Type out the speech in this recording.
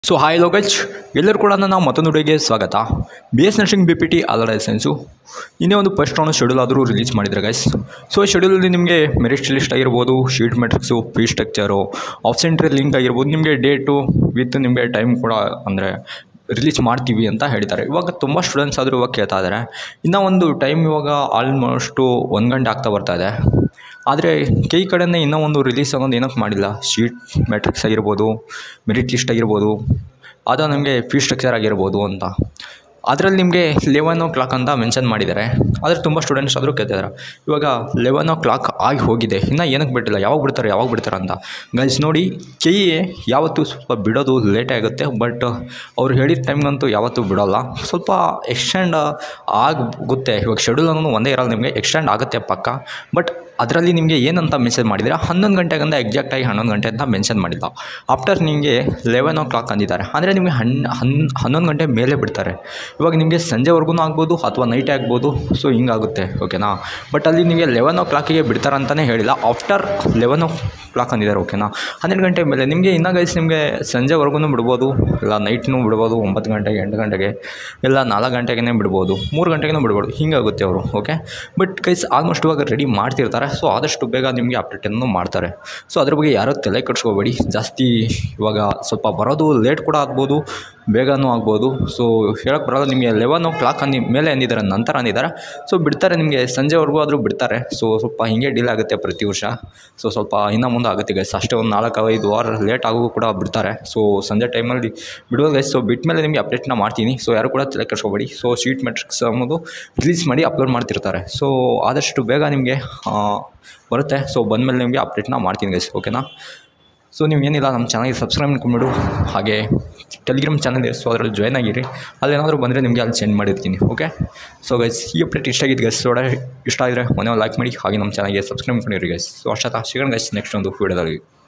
so hi ಲೋಕಚ್ ಎಲ್ಲರೂ ಕೂಡ ನನ್ನ ಮತ್ತೊಂದು ವಿಡಿಯೋಗೆ ಸ್ವಾಗತ B S nursing B P T allied science ಇನ್ನೇ ಒಂದು ಫಸ್ಟ್ ರೌಂಡ್ ಶೆಡ್ಯೂಲ್ ಆದರೂ ರಿಲೀಸ್ ಮಾಡಿದ್ದಾರೆ ಗೈಸ್ ಸೊ ಶೆಡ್ಯೂಲಲ್ಲಿ ನಿಮಗೆ ಮೆರಿಟ್ ಲಿಸ್ಟ್ ಆಗಿರ್ಬೋದು ಶೀಟ್ ಮೆಟ್ರಿಕ್ಸು ಫೀ ಸ್ಟ್ರಕ್ಚರು ಆಪ್ಸೆಂಟ್ರಿ ಲಿಂಕ್ ಆಗಿರ್ಬೋದು ನಿಮಗೆ ಡೇಟು ವಿತ್ ನಿಮಗೆ ಟೈಮ್ ಕೂಡ ಅಂದರೆ ರಿಲೀಸ್ ಮಾಡ್ತೀವಿ ಅಂತ ಹೇಳ್ತಾರೆ ಇವಾಗ ತುಂಬ ಸ್ಟೂಡೆಂಟ್ಸ್ ಆದರೂ ಇವಾಗ ಕೇಳ್ತಾ ಇದ್ದಾರೆ ಇನ್ನು ಒಂದು ಟೈಮ್ ಇವಾಗ ಆಲ್ಮೋಸ್ಟು ಒಂದು ಗಂಟೆ ಆಗ್ತಾ ಬರ್ತಾ ಇದೆ ಆದರೆ ಕೈ ಕಡೆನೇ ಇನ್ನೂ ಒಂದು ರಿಲೀಸ್ ಆಗೋದು ಏನಕ್ಕೆ ಮಾಡಿಲ್ಲ ಶೀಟ್ ಮ್ಯಾಟ್ರಿಕ್ಸ್ ಆಗಿರ್ಬೋದು ಮೆರಿಟ್ ಲಿಸ್ಟ್ ಆಗಿರ್ಬೋದು ಅದು ನಮಗೆ ಫೀ ಸ್ಟ್ರಕ್ಚರ್ ಆಗಿರ್ಬೋದು ಅಂತ ಅದರಲ್ಲಿ ನಿಮಗೆ ಲೆವೆನ್ ಓ ಕ್ಲಾಕ್ ಅಂತ ಮೆನ್ಷನ್ ಮಾಡಿದ್ದಾರೆ ಆದರೆ ತುಂಬ ಸ್ಟೂಡೆಂಟ್ಸ್ ಆದರೂ ಕೇಳ್ತಿದ್ದಾರೆ ಇವಾಗ ಲೆವೆನ್ ಓ ಕ್ಲಾಕ್ ಆಗಿ ಹೋಗಿದೆ ಇನ್ನು ಏನಕ್ಕೆ ಬಿಟ್ಟಿಲ್ಲ ಯಾವಾಗ ಬಿಡ್ತಾರೆ ಯಾವಾಗ ಬಿಡ್ತಾರೆ ಅಂತ ಗೈಸ್ ನೋಡಿ ಕೆ ಎ ಯಾವತ್ತೂ ಸ್ವಲ್ಪ ಬಿಡೋದು ಲೇಟೇ ಆಗುತ್ತೆ ಬಟ್ ಅವ್ರು ಹೇಳಿದ ಟೈಮ್ಗಂತೂ ಯಾವತ್ತೂ ಬಿಡೋಲ್ಲ ಸ್ವಲ್ಪ ಎಕ್ಸ್ಟೆಂಡ್ ಆಗುತ್ತೆ ಇವಾಗ ಶೆಡ್ಯೂಲ್ ಅನ್ನೋದು ಒಂದೇ ಇರಲ್ಲ ನಿಮಗೆ ಎಕ್ಸ್ಟೆಂಡ್ ಆಗುತ್ತೆ ಪಕ್ಕ ಬಟ್ ಅದರಲ್ಲಿ ನಿಮಗೆ ಏನಂತ ಮೆನ್ಷನ್ ಮಾಡಿದರೆ ಹನ್ನೊಂದು ಗಂಟೆಗಂತ ಎಕ್ಸಾಕ್ಟಾಗಿ ಹನ್ನೊಂದು ಗಂಟೆ ಅಂತ ಮೆನ್ಷನ್ ಮಾಡಿಲ್ಲ ಆಫ್ಟರ್ ನಿಮಗೆ ಲೆವೆನ್ ಓ ಕ್ಲಾಕ್ ಅಂದಿದ್ದಾರೆ ಅಂದರೆ ನಿಮಗೆ ಹನ್ ಹನ್ ಹನ್ನೊಂದು ಗಂಟೆ ಮೇಲೆ ಬಿಡ್ತಾರೆ ಇವಾಗ ನಿಮಗೆ ಸಂಜೆವರೆಗೂ ಆಗ್ಬೋದು ಅಥವಾ ನೈಟೇ ಆಗ್ಬೋದು ಸೊ ಹಿಂಗಾಗುತ್ತೆ ಓಕೆನಾ ಬಟ್ ಅಲ್ಲಿ ನಿಮಗೆ ಲೆವೆನ್ ಓ ಕ್ಲಾಕಿಗೆ ಬಿಡ್ತಾರೆ ಅಂತಲೇ ಹೇಳಿಲ್ಲ ಆಫ್ಟರ್ ಲೆವೆನ್ ಓ ಕ್ಲಾಕ್ ಅಂದಿದ್ದಾರೆ ಓಕೆನಾ ಹನ್ನೆರಡು ಗಂಟೆ ಮೇಲೆ ನಿಮಗೆ ಇನ್ನೂ ಗೈಸ್ ನಿಮಗೆ ಸಂಜೆವರೆಗೂ ಬಿಡ್ಬೋದು ಇಲ್ಲ ನೈಟ್ನೂ ಬಿಡ್ಬೋದು ಒಂಬತ್ತು ಗಂಟೆಗೆ ಎಂಟು ಗಂಟೆಗೆ ಇಲ್ಲ ನಾಲ್ಕು ಗಂಟೆಗೆ ಬಿಡ್ಬೋದು ಮೂರು ಗಂಟೆಗೂ ಬಿಡ್ಬೋದು ಹಿಂಗಾಗುತ್ತೆ ಅವರು ಓಕೆ ಬಟ್ ಗೈಸ್ ಆಲ್ಮೋಸ್ಟ್ ಇವಾಗ ರೆಡಿ ಮಾಡ್ತಿರ್ತಾರೆ ಸೊ ಆದಷ್ಟು ಬೇಗ ನಿಮಗೆ ಅಪ್ಡೇಟನ್ನು ಮಾಡ್ತಾರೆ ಸೊ ಅದ್ರ ಬಗ್ಗೆ ಯಾರೂ ತಲೆ ಕೆಡಿಸ್ಕೋಬೇಡಿ ಜಾಸ್ತಿ ಇವಾಗ ಸ್ವಲ್ಪ ಬರೋದು ಲೇಟ್ ಕೂಡ ಆಗ್ಬೋದು ಬೇಗನೂ ಆಗ್ಬೋದು ಸೊ ಹೇಳಕ್ಕೆ ಬರೋಲ್ಲ ನಿಮಗೆ ಲೆವೆನ್ ಓ ಕ್ಲಾಕ್ ಅಂದಿ ಮೇಲೆ ಅಂದಿದ್ದಾರೆ ನಂತರ ಅಂದಿದ್ದಾರೆ ಸೊ ಬಿಡ್ತಾರೆ ನಿಮಗೆ ಸಂಜೆವರೆಗೂ ಆದರೂ ಬಿಡ್ತಾರೆ ಸೊ ಸ್ವಲ್ಪ ಹಿಂಗೆ ಡೀಲ್ ಆಗುತ್ತೆ ಪ್ರತಿ ವರ್ಷ ಸೊ ಸ್ವಲ್ಪ ಇನ್ನು ಮುಂದೆ ಆಗುತ್ತೆ ಗೈಸ್ ಅಷ್ಟೇ ಒಂದು ನಾಲ್ಕು ಐದು ವಾರ ಲೇಟ್ ಆಗೋ ಕೂಡ ಬಿಡ್ತಾರೆ ಸೊ ಸಂಜೆ ಟೈಮಲ್ಲಿ ಬಿಡೋದು ಗೈಸ್ ಸೊ ಬಿಟ್ಟ ಮೇಲೆ ನಿಮಗೆ ಅಪ್ಡೇಟ್ನ ಮಾಡ್ತೀನಿ ಸೊ ಯಾರು ಕೂಡ ತಲೆ ಕೆಡಿಸ್ಕೋಬೇಡಿ ಸೊ ಶೀಟ್ ಮೆಟ್ರಿಕ್ಸ್ ಅನ್ನೋದು ರಿಲೀಸ್ ಮಾಡಿ ಅಪ್ಲೋಡ್ ಮಾಡ್ತಿರ್ತಾರೆ ಸೊ ಆದಷ್ಟು ಬೇಗ ನಿಮಗೆ ಬರುತ್ತೆ ಸೊ ಬಂದಮೇಲೆ ನಿಮಗೆ ಅಪ್ಡೇಟ್ನ ಮಾಡ್ತೀನಿ ಗೈಸ್ ಓಕೆನಾ ಸೊ ನೀವು ಏನಿಲ್ಲ ನಮ್ಮ ಚಾನಲ್ಗೆ ಸಬ್ಸ್ಕ್ರೈಬ್ ಮಾಡ್ಕೊಂಬಿಡು ಹಾಗೆ ಟೆಲಿಗ್ರಾಮ್ ಚಾನಲ್ ಇದೆ ಸೊ ಅದರಲ್ಲಿ ಜಾಯ್ನ್ ಆಗಿರಿ ಅಲ್ಲೇನಾದರೂ ಬಂದರೆ ನಿಮಗೆ ಅಲ್ಲಿ ಸೆಂಡ್ ಮಾಡಿರ್ತೀನಿ ಓಕೆ ಸೊ ಗೈಸ್ ಈ ಅಪ್ಡೇಟ್ ಇಷ್ಟ ಆಗಿದ್ದು ಗೈಸ್ ಒಳ್ಳೆ ಇಷ್ಟ ಆಗಿದ್ರೆ ಮನೆ ಲೈಕ್ ಮಾಡಿ ಹಾಗೆ ನಮ್ಮ ಚಾನಲ್ಗೆ ಸಬ್ಸ್ಕ್ರೈಬ್ ಮಾಡ್ಕೊಂಡಿರಿ ಗೈಸ್ ಸೊ ಅಷ್ಟ ಸಿಗೋಣ ಗೈಸ್ ನೆಕ್ಸ್ಟ್ ಒಂದು ವೀಡಿಯೋದಲ್ಲಿ